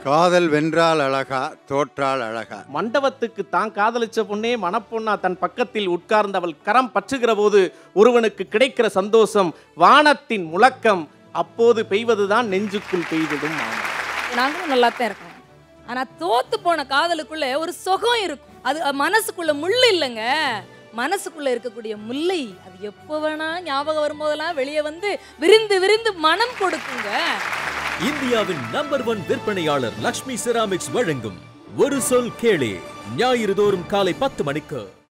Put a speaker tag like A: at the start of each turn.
A: காதல் வென்றால் அழகா தோற்றால் அழகா
B: மண்டபத்துக்கு தான் காதலிச்ச பொண்ணே மணப்பொண்ணா தன் பக்கத்தில் உட்கார்ந்தவள் கரம் பற்றுகிற போது ஒருவனுக்கு கிடைக்கிற சந்தோஷம் வானத்தின் முழக்கம் அப்போது பெய்வதுதான் நெஞ்சுக்குள் பெய்திடும் மாமா
C: நாங்களும் நல்லா தான் இருக்கோம் ஆனா தோத்து போன காதலுக்குள்ள ஒரு சுகம் இருக்கும் அது அஹ், மனசுக்குள்ள முள்ளு இல்லைங்க மனசுக்குள்ள இருக்கக்கூடிய முல்லை அது எப்போ வேணா ஞாபகம் வரும்போதெல்லாம் வெளியே வந்து விரிந்து விரிந்து மனம் கொடுக்குங்க
D: இந்தியாவின் நம்பர் ஒன் விற்பனையாளர் லக்ஷ்மி செராமிக்ஸ் வழங்கும் ஒரு சொல் கேளே ஞாயிறு தோறும் காலை பத்து மணிக்கு